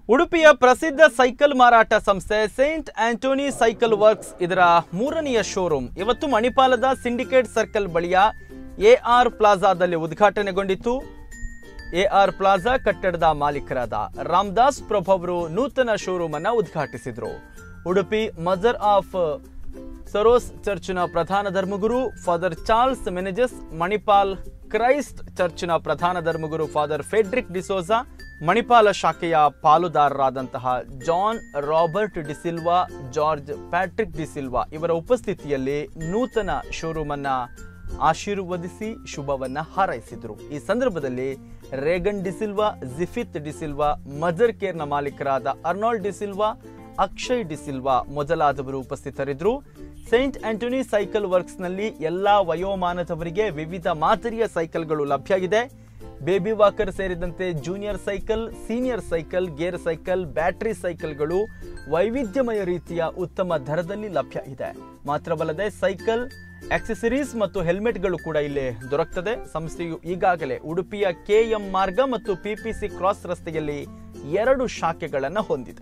ಉಡುಪಿಯ ಪ್ರಸಿದ್ಧ ಸೈಕಲ್ ಮಾರಾಟ ಸಂಸ್ಥೆ ಸೇಂಟ್ ಆಂಟೋನಿ ಸೈಕಲ್ ವರ್ಕ್ಸ್ ಇದರ ಮೂರನೆಯ ಶೋರೂಮ್ ಇವತ್ತು ಮಣಿಪಾಲದ ಸಿಂಡಿಕೇಟ್ ಸರ್ಕಲ್ ಬಳಿಯ ಎಆರ್ ಪ್ಲಾಜಾದಲ್ಲಿ ಉದ್ಘಾಟನೆಗೊಂಡಿತ್ತು ಎಆರ್ ಪ್ಲಾಜಾ ಕಟ್ಟಡದ ಮಾಲೀಕರಾದ ರಾಮದಾಸ್ ಪ್ರಭು ಅವರು ನೂತನ ಶೋರೂಮ್ ಅನ್ನ ಉದ್ಘಾಟಿಸಿದ್ರು ಉಡುಪಿ ಮದರ್ ಆಫ್ ಸರೋಸ್ ಚರ್ಚ್ನ ಪ್ರಧಾನ ಧರ್ಮಗುರು father Charles Menezes Manipal Christ ಚರ್ಚ್ನ ಪ್ರಧಾನ ಧರ್ಮಗುರು ಫಾದರ್ ಫೆಡ್ರಿಕ್ ಡಿಸೋಜಾ ಮಣಿಪಾಲ ಶಾಖೆಯ ಪಾಲುದಾರರಾದಂತಹ John Robert D'Silva George Patrick D'Silva ಇವರ ಉಪಸ್ಥಿತಿಯಲ್ಲಿ ನೂತನ ಶೋರೂಮ್ ಅನ್ನ ಆಶೀರ್ವದಿಸಿ ಶುಭವನ್ನ ಹಾರೈಸಿದ್ರು ಈ ಸಂದರ್ಭದಲ್ಲಿ ರೇಗನ್ ಡಿಸಿಲ್ವಾ ಜಿಫಿತ್ ಡಿಸಿಲ್ವಾ ಮದರ್ ಕೇರ್ನ ಮಾಲೀಕರಾದ ಅರ್ನಾಲ್ಡ್ ಡಿಸಿಲ್ವಾ ಅಕ್ಷಯ್ ಡಿಸಿಲ್ವಾ ಮೊದಲಾದವರು ಉಪಸ್ಥಿತರಿದ್ದರು ಸೈಂಟ್ ಆಂಟೋನಿ ಸೈಕಲ್ ವರ್ಕ್ಸ್ನಲ್ಲಿ ಎಲ್ಲಾ ವಯೋಮಾನದವರಿಗೆ ವಿವಿಧ ಮಾದರಿಯ ಸೈಕಲ್ಗಳು ಲಭ್ಯ ಇದೆ ಬೇಬಿ ವಾಕರ್ ಸೇರಿದಂತೆ junior cycle senior cycle gear cycle battery ಸೈಕಲ್ಗಳು ವೈವಿಧ್ಯಮಯ ರೀತಿಯ ಉತ್ತಮ ದರದಲ್ಲಿ ಲಭ್ಯ ಇದೆ ಮಾತ್ರವಲ್ಲದೆ ಸೈಕಲ್ ಆಕ್ಸೆಸರೀಸ್ ಮತ್ತು ಹೆಲ್ಮೆಟ್ಗಳು ಕೂಡ ಇಲ್ಲಿ ದೊರಕ್ತದೆ ಸಂಸ್ಥೆಯು ಈಗಾಗಲೇ ಉಡುಪಿಯ ಕೆಎಂ ಮಾರ್ಗ ಮತ್ತು ಪಿಪಿಸಿ ಕ್ರಾಸ್ ರಸ್ತೆಯಲ್ಲಿ ಎರಡು ಶಾಖೆಗಳನ್ನು ಹೊಂದಿದೆ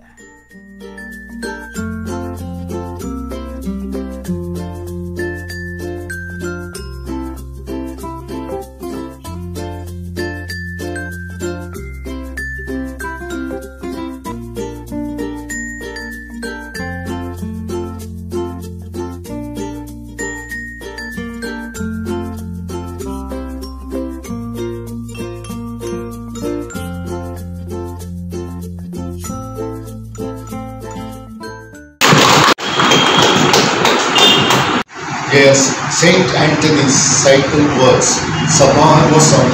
Yes, Saint Anthony's Cycle Works समारोह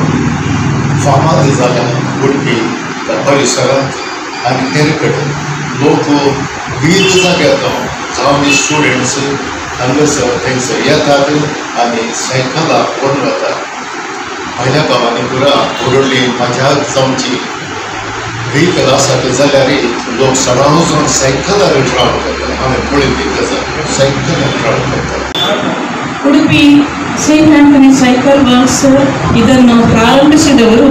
फामाद झाल्या उडपी त्या परिसरात आणि हेरकडे लोक विविध जाग्यातो जावन स्टुडंट्स हांगासर थंयसर येतात आनी सायकलां पळोवन वतात भायल्या गांवांनी पुरा ओडोळी मजा जावची व्हीकल आसात जाल्यार लोक सडाव वचून सायकलार ट्रावल करतात हांवें पळयली गजाल सायकलार ट्रावल करतात Udupi saint Antony cycle works ಇದನ್ನು ಪ್ರಾರಂಭಿಸಿದವರು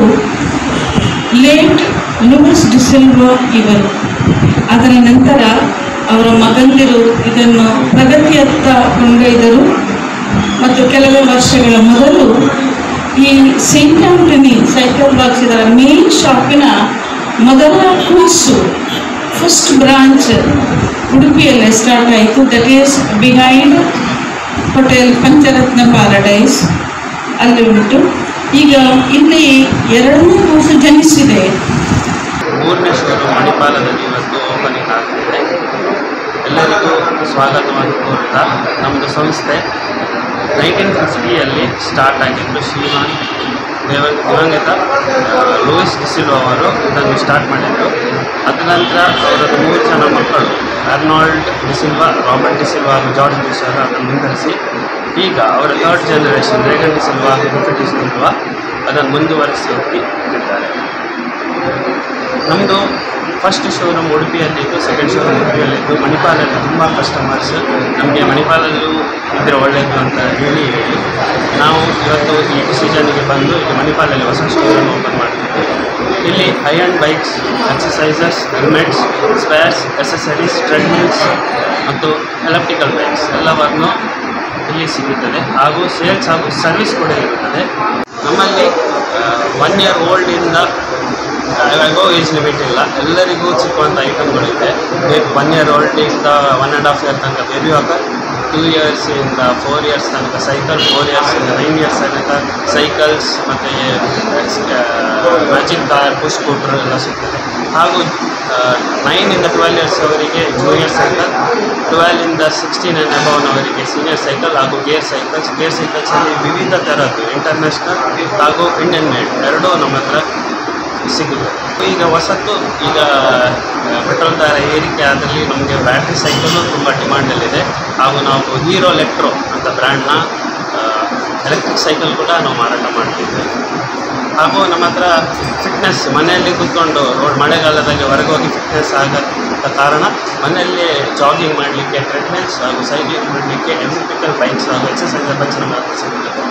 ಲೇಟ್ ಲೂಯಿಸ್ ಡಿಸಿಲ್ವಾ ಇವರು ಅದರ ನಂತರ ಅವರ ಮಗಂದಿರು ಇದನ್ನು ಪ್ರಗತಿಯತ್ತ ಕೊಂಡೊಯ್ದರು ಮತ್ತು ಕೆಲವೇ ವರ್ಷಗಳ ಮೊದಲು ಈ ಸೇಂಟ್ ಆಂಟನಿ ಸೈಕಲ್ ವರ್ಕ್ಸ್ ಇದರ ಮೇನ್ ಶಾಪಿನ ಮೊದಲ ಕೂಸು ಫಸ್ಟ್ ಬ್ರಾಂಚ್ ಉಡುಪಿಯಲ್ಲೇ ಸ್ಟಾರ್ಟ್ ಆಯಿತು that is behind hotel Pancharatna paradise ಅಲ್ಲಿ ಉಂಟು ಈಗ ಇಲ್ಲಿ ಎರಡನೇ ಕೂಸು ಜನಿಸಿದೆ ಮೂರನೇ ಶೋರೂಮ್ ಮಣಿಪಾಲದಲ್ಲಿ ಇವತ್ತು ಓಪನಿಂಗ್ ಆಗ್ತಿದೆ ಎಲ್ಲರಿಗೂ ಸ್ವಾಗತವನ್ನು ಕೋರುತ್ತಾ ನಮ್ಮದು ಸಂಸ್ಥೆ ನೈನ್ಟೀನ್ ಫಿಫ್ಟಿಯಲ್ಲಿ ಸ್ಟಾರ್ಟ್ ಆಗಿದ್ದು ಶ್ರೀಮಾನ್ ದೇವ ದಿವಂಗತ ಆ, ಲೂಯಿಸ್ ಡಿಸಿಲ್ವ ಅವರು ಇದನ್ನು ಸ್ಟಾರ್ಟ್ ಮಾಡಿದರು ಅದ ನಂತರ ಅವರದ್ದು ಮೂರು ಜನ ಮಕ್ಕಳು ಅರ್ನಾಲ್ಡ್ ಡಿಸಿಲ್ವಾ ರಾಬರ್ಟ್ ಡಿಸಿಲ್ವಾ ಹಾಗೂ ಜಾರ್ಜ್ ಡಿಸಿಲ್ವಾ ಅದನ್ನು ಮುಂದುವರಿಸಿ ಈಗ ಅವರ ಥರ್ಡ್ ಜನರೇಷನ್ ರೇಗನ್ ಡಿಸಿಲ್ವಾ ಹಾಗೂ ಡಿಸಿಲ್ವಾ ಅದನ್ನು ಮುಂದುವರಿಸಿ ಹೋಗ್ತಿದ್ದಾರೆ ನಮ್ಮದು ಫಸ್ಟ್ ಶೋರೂಮ್ ಉಡುಪಿಯಲ್ಲಿದ್ದು ಸೆಕೆಂಡ್ ಶೋರೂಮ್ ಉಡುಪಿಯಲ್ಲಿದ್ದು ಮಣಿಪಾಲಲ್ಲಿ ತುಂಬ ಕಸ್ಟಮರ್ಸ್ ನಮಗೆ ಮಣಿಪಾಲಲ್ಲೂ ಇದ್ದರೆ ಒಳ್ಳೆಯದು ಅಂತ ಹೇಳಿ ಹೇಳಿ ನಾವು ಇವತ್ತು ಈ ಡಿಸಿಷನ್ಗೆ ಬಂದು ಇಲ್ಲಿ ಮಣಿಪಾಲಲ್ಲಿ ಹೊಸ ಶೋರೂಮ್ ಓಪನ್ ಮಾಡಿದ್ವಿ ಇಲ್ಲಿ high end bikes exercises helmets spares accessories treadmills ಮತ್ತು ಎಲೆಕ್ಟ್ರಿಕಲ್ ಬೈಕ್ಸ್ ಎಲ್ಲವನ್ನು ಇಲ್ಲಿ ಸಿಗುತ್ತದೆ ಹಾಗೂ ಸೇಲ್ಸ್ ಹಾಗೂ ಸರ್ವಿಸ್ ಕೂಡ ಇರುತ್ತದೆ ನಮ್ಮಲ್ಲಿ ಒನ್ ಇಯರ್ ಓಲ್ಡಿಂದ ಯಾವಾಗೋ ಏಜ್ ಲಿಮಿಟ್ ಇಲ್ಲ ಎಲ್ಲರಿಗೂ ಸಿಕ್ಕುವಂಥ ಐಟಮ್ಗಳಿದೆ ಒನ್ ಇಯರ್ ಓಲ್ಡಿಂದ ಒನ್ ಆ್ಯಂಡ್ ಹಾಫ್ ಇಯರ್ ತನಕ ಬೇಬಿ ವಾಕರ್ ಟೂ ಇಯರ್ಸಿಂದ ಫೋರ್ ಇಯರ್ಸ್ ತನಕ ಸೈಕಲ್ ಫೋರ್ ಇಯರ್ಸಿಂದ ನೈನ್ ಇಯರ್ಸ್ ತನಕ ಸೈಕಲ್ಸ್ ಮತ್ತು ಮ್ಯಾಜಿಕ್ ಕಾರ್ ಬುಷ್ ಸ್ಕೂಟ್ರ್ ಎಲ್ಲ ಸಿಗ್ತದೆ ಹಾಗೂ ನೈನಿಂದ ಟ್ವೆಲ್ ಇಯರ್ಸ್ ಅವರಿಗೆ ಜೂನಿಯರ್ ಸೈಕಲ್ ಟ್ವೆಲ್ವಿಂದ ಸಿಕ್ಸ್ಟೀನ್ ಆ್ಯಂಡ್ ಅಬವ್ನವರಿಗೆ ಸೀನಿಯರ್ ಸೈಕಲ್ ಹಾಗೂ ಗೇರ್ ಸೈಕಲ್ಸ್ ಗೇರ್ ಸೈಕಲ್ಸಲ್ಲಿ ವಿವಿಧ ಥರದ್ದು ಇಂಟರ್ನ್ಯಾಷನಲ್ ಹಾಗೂ ಇಂಡಿಯನ್ ಮೇಡ್ ಎರಡೂ ನಮ್ಮ ಹತ್ರ ಸಿಗುತ್ತೆ ಈಗ ಹೊಸತು ಈಗ ಪೆಟ್ರೋಲ್ ದರ ಏರಿಕೆ ಆದಲ್ಲಿ ನಮಗೆ ಬ್ಯಾಟ್ರಿ ಸೈಕಲ್ಲು ತುಂಬ ಡಿಮಾಂಡಲ್ಲಿದೆ ಹಾಗೂ ನಾವು ಹೀರೋ ಎಲೆಕ್ಟ್ರೋ ಅಂತ ಬ್ರ್ಯಾಂಡ್ನ ಎಲೆಕ್ಟ್ರಿಕ್ ಸೈಕಲ್ ಕೂಡ ನಾವು ಮಾರಾಟ ಮಾಡ್ತಿದ್ವಿ ಹಾಗೂ ನಮ್ಮ ಹತ್ರ ಫಿಟ್ನೆಸ್ ಮನೆಯಲ್ಲಿ ಕೂತ್ಕೊಂಡು ರೋಡ್ ಮಳೆಗಾಲದಲ್ಲಿ ಹೊರಗೆ ಹೋಗಿ ಫಿಟ್ನೆಸ್ ಆಗದ ಕಾರಣ ಮನೆಯಲ್ಲಿ ಜಾಗಿಂಗ್ ಮಾಡಲಿಕ್ಕೆ ಟ್ರೆಡ್ಮಿಲ್ಸ್ ಹಾಗೂ ಸೈಕ್ಲಿಂಗ್ ಮಾಡಲಿಕ್ಕೆ ಎಲೆಕ್ಟ್ರಿಕಲ್ ಬೈಕ್ಸ್ ಹಾಗೂ ಎಕ್ಸಸೈಸ್ ಬೈಕ್ಸ್ ನಮ್ಮ ಹತ್ರ ಸಿಗುತ್ತೆ